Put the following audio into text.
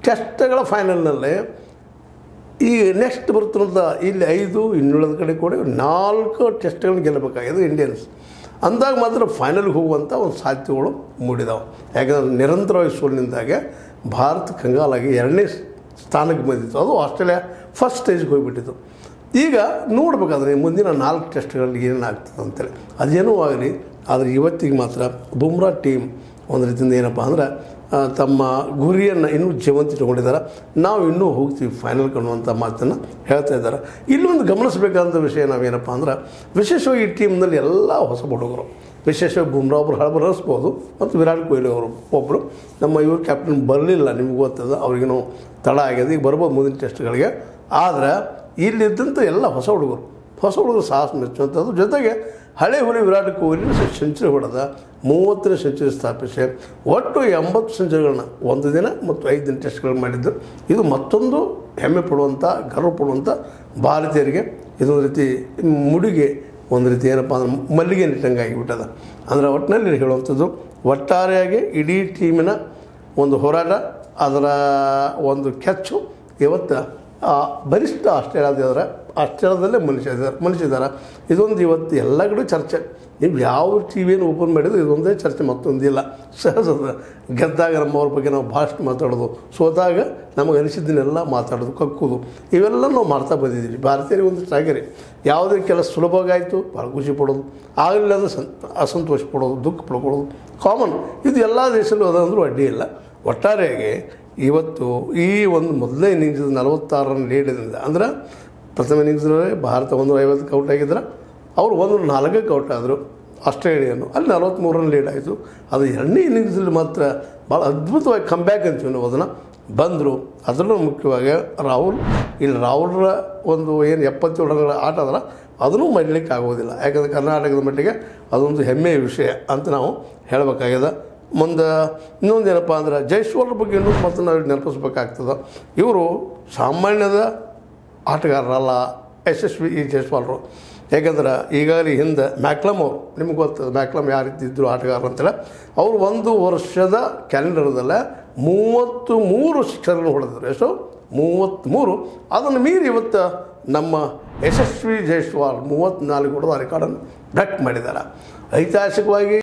ಟೆಸ್ಟ್ಗಳ ಫೈನಲ್ನಲ್ಲಿ ಈ ನೆಕ್ಸ್ಟ್ ಬರ್ತಿರೋದ ಇಲ್ಲಿ ಐದು ಇನ್ನುಳಿದ ಕಡೆ ಕೂಡ ನಾಲ್ಕು ಟೆಸ್ಟ್ಗಳನ್ನ ಗೆಲ್ಲಬೇಕಾಗಿದೆ ಇಂಡಿಯನ್ಸ್ ಅಂದಾಗ ಮಾತ್ರ ಫೈನಲ್ಗೆ ಹೋಗುವಂಥ ಒಂದು ಸಾಧ್ಯತೆಗಳು ಮೂಡಿದಾವೆ ಯಾಕಂದ್ರೆ ನಿರಂತರವಾಗಿ ಸೋಲಿನಿಂದಾಗೆ ಭಾರತ ಕಂಗಾಲಾಗಿ ಎರಡನೇ ಸ್ಥಾನಕ್ಕೆ ಬಂದಿತ್ತು ಅದು ಆಸ್ಟ್ರೇಲಿಯಾ ಫಸ್ಟ್ ಸ್ಟೇಜ್ಗೆ ಹೋಗಿಬಿಟ್ಟಿತ್ತು ಈಗ ನೋಡ್ಬೇಕಾದ್ರೆ ಮುಂದಿನ ನಾಲ್ಕು ಟೆಸ್ಟ್ಗಳಲ್ಲಿ ಏನಾಗ್ತದೆ ಅಂತೇಳಿ ಅದೇನೋ ಆಗಲಿ ಆದರೆ ಇವತ್ತಿಗೆ ಮಾತ್ರ ಬುಮ್ರಾ ಟೀಮ್ ಒಂದು ರೀತಿಯಿಂದ ಏನಪ್ಪ ಅಂದ್ರೆ ಆ, ತಮ್ಮ ಗುರಿಯನ್ನು ಇನ್ನೂ ಜೀವಂತ ಇಟ್ಕೊಂಡಿದ್ದಾರೆ ನಾವು ಇನ್ನೂ ಹೋಗ್ತೀವಿ ಫೈನಲ್ ಅನ್ನುವಂಥ ಮಾತನ್ನು ಹೇಳ್ತಾ ಇದ್ದಾರೆ ಇಲ್ಲೊಂದು ಗಮನಿಸಬೇಕಾದಂಥ ವಿಷಯ ನಾವೇನಪ್ಪ ಅಂದ್ರೆ ವಿಶೇಷವಾಗಿ ಈ ಟೀಮ್ನಲ್ಲಿ ಎಲ್ಲ ಹೊಸ ಹುಡುಗರು ವಿಶೇಷವಾಗಿ ಬುಮ್ರಾ ಒಬ್ಬರು ಹಳಬರಿಸ್ಬೋದು ಮತ್ತು ವಿರಾಟ್ ಕೊಹ್ಲಿ ಅವರು ಒಬ್ಬರು ನಮ್ಮ ಇವರು ಕ್ಯಾಪ್ಟನ್ ಬರಲಿಲ್ಲ ನಿಮ್ಗೆ ಗೊತ್ತದ ಅವ್ರಿಗೇನು ತಡ ಆಗಿದೆ ಈಗ ಬರ್ಬೋದು ಮುಂದಿನ ಟೆಸ್ಟ್ಗಳಿಗೆ ಆದರೆ ಇಲ್ಲಿದ್ದಂಥ ಎಲ್ಲ ಹೊಸ ಹುಡುಗರು ಹೊಸ ಹುಡುಗರು ಸಾಹಸ ಮೆಚ್ಚುವಂಥದ್ದು ಜೊತೆಗೆ ಹಳೆ ಹುಲಿ ವಿರಾಟ್ ಕೊಹ್ಲಿ ಸೆಂಚುರಿ ಹೊಡೆದ ಮೂವತ್ತನೇ ಸೆಂಚುರಿ ಸ್ಥಾಪಿಸಿ ಒಟ್ಟು ಎಂಬತ್ತು ಸೆಂಚುರಿಗಳನ್ನ ಒಂದು ದಿನ ಮತ್ತು ಐದು ದಿನ ಟೆಸ್ಟ್ಗಳು ಮಾಡಿದ್ದು ಇದು ಮತ್ತೊಂದು ಹೆಮ್ಮೆ ಪಡುವಂಥ ಗರ್ವ ಪಡುವಂಥ ಭಾರತೀಯರಿಗೆ ಇದೊಂದು ರೀತಿ ಮುಡಿಗೆ ಒಂದು ರೀತಿ ಏನಪ್ಪ ಅಂದ್ರೆ ಮಲ್ಲಿಗೆ ನಿಟ್ಟಂಗೆ ಆಗಿಬಿಟ್ಟದ ಅಂದರೆ ಒಟ್ಟಿನಲ್ಲಿ ಹೇಳುವಂಥದ್ದು ಒಟ್ಟಾರೆಯಾಗಿ ಇಡೀ ಟೀಮಿನ ಒಂದು ಹೋರಾಟ ಅದರ ಒಂದು ಕೆಚ್ಚು ಇವತ್ತು ಆ ಬಲಿಷ್ಠ ಆಸ್ಟ್ರೇಲಿಯಾದಿದ್ದಾರೆ ಆಸ್ಟ್ರೇಲಿಯಾದಲ್ಲೇ ಮನುಷ್ಯ ಇದ್ದಾರೆ ಮನುಷ್ಯ ಇದ್ದಾರೆ ಇದೊಂದು ಇವತ್ತು ಎಲ್ಲ ಕಡೆ ಚರ್ಚೆ ನೀವು ಯಾವ ಟಿ ವಿಯನ್ನು ಓಪನ್ ಮಾಡಿದ್ರು ಇದೊಂದೇ ಚರ್ಚೆ ಮತ್ತೊಂದಿಲ್ಲ ಸಹಜದ ಗೆದ್ದಾಗ ನಮ್ಮವ್ರ ಬಗ್ಗೆ ನಾವು ಭಾಷಣ ಮಾತಾಡೋದು ಸೋತಾಗ ನಮಗೆ ಅನಿಸಿದ್ದನ್ನೆಲ್ಲ ಮಾತಾಡೋದು ಕಕ್ಕುದು ಇವೆಲ್ಲ ನಾವು ಮಾಡ್ತಾ ಬಂದಿದ್ದೀವಿ ಭಾರತೀಯರಿಗೆ ಒಂದಿಷ್ಟು ಆಗ್ಯಾರಿ ಯಾವುದೇ ಕೆಲಸ ಸುಲಭವಾಗಾಯಿತು ಭಾಳ ಖುಷಿ ಪಡೋದು ಆಗಲಿಲ್ಲ ಅಂದ್ರೆ ಸಂ ಅಸಂತೋಷ ಪಡೋದು ದುಃಖ ಪಡ್ಕೊಳ್ಳೋದು ಕಾಮನ್ ಇದು ಎಲ್ಲ ದೇಶದಲ್ಲೂ ಅದಂದ್ರೂ ಅಡ್ಡಿ ಇಲ್ಲ ಒಟ್ಟಾರೆಯಾಗಿ ಇವತ್ತು ಈ ಒಂದು ಮೊದಲನೇ ಇನ್ನಿಂಗ್ಸ್ ನಲವತ್ತಾರು ರನ್ ಲೀಡಿಂದ ಅಂದ್ರೆ ಪ್ರಥಮ ಇನ್ನಿಂಗ್ಸ್ನಲ್ಲಿ ಭಾರತ ಒಂದು ಐವತ್ತಕ್ಕೆ ಔಟ್ ಆಗಿದ್ರೆ ಅವರು ಒಂದು ನಾಲ್ಕಕ್ಕೆ ಔಟ್ ಆದರು ಆಸ್ಟ್ರೇಲಿಯನು ಅಲ್ಲಿ ನಲವತ್ತ್ಮೂರು ರನ್ ಲೀಡ್ ಆಯಿತು ಅದು ಎರಡನೇ ಇನ್ನಿಂಗ್ಸಲ್ಲಿ ಮಾತ್ರ ಭಾಳ ಅದ್ಭುತವಾಗಿ ಕಂಬ್ಯಾಕ್ ಅಂತೀವಿ ನಾವು ಅದನ್ನು ಬಂದರು ಅದರಲ್ಲೂ ಮುಖ್ಯವಾಗಿ ರಾಹುಲ್ ಇಲ್ಲಿ ರಾಹುಲ್ರ ಒಂದು ಏನು ಎಪ್ಪತ್ತೇಳು ರನ್ಗಳ ಆಟ ಅದಲ್ಲ ಅದನ್ನೂ ಮಾಡಲಿಕ್ಕೆ ಆಗೋದಿಲ್ಲ ಯಾಕಂದರೆ ಕರ್ನಾಟಕದ ಮಟ್ಟಿಗೆ ಅದೊಂದು ಹೆಮ್ಮೆಯ ವಿಷಯ ಅಂತ ನಾವು ಹೇಳಬೇಕಾಗ್ಯದ ಮುಂದೆ ಇನ್ನೊಂದು ಏನಪ್ಪ ಅಂದ್ರೆ ಜೈಸ್ವಾಲ್ರ ಬಗ್ಗೆ ಇನ್ನೂ ಮತ್ತು ನಾವು ನೆನಪಿಸ್ಬೇಕಾಗ್ತದೆ ಇವರು ಸಾಮಾನ್ಯದ ಆಟಗಾರರಲ್ಲ ಯಶಸ್ವಿ ಈ ಜೈಸ್ವಾಲ್ರು ಯಾಕಂದ್ರೆ ಈಗಾಗಲೇ ಹಿಂದೆ ಮ್ಯಾಕ್ಲಮ್ ಅವರು ನಿಮ್ಗೆ ಗೊತ್ತದ ಮ್ಯಾಕ್ಲಮ್ ಯಾವ ರೀತಿ ಇದ್ದರು ಆಟಗಾರರು ಅಂತೇಳಿ ಅವರು ಒಂದು ವರ್ಷದ ಕ್ಯಾಲೆಂಡರ್ದಲ್ಲೇ ಮೂವತ್ತು ಮೂರು ಶಿಕ್ಷರನ್ನು ಹೊಡೆದ್ರು ಎಷ್ಟು ಮೂವತ್ತ್ಮೂರು ಅದನ್ನು ಮೀರಿ ಇವತ್ತು ನಮ್ಮ ಯಶಸ್ವಿ ಜೈಸ್ವಾಲ್ ಮೂವತ್ತ್ನಾಲ್ಕು ಹೊಡೆದ ರೆಕಾರ್ಡನ್ನು ಬ್ರೇಕ್ ಮಾಡಿದ್ದಾರೆ ಐತಿಹಾಸಿಕವಾಗಿ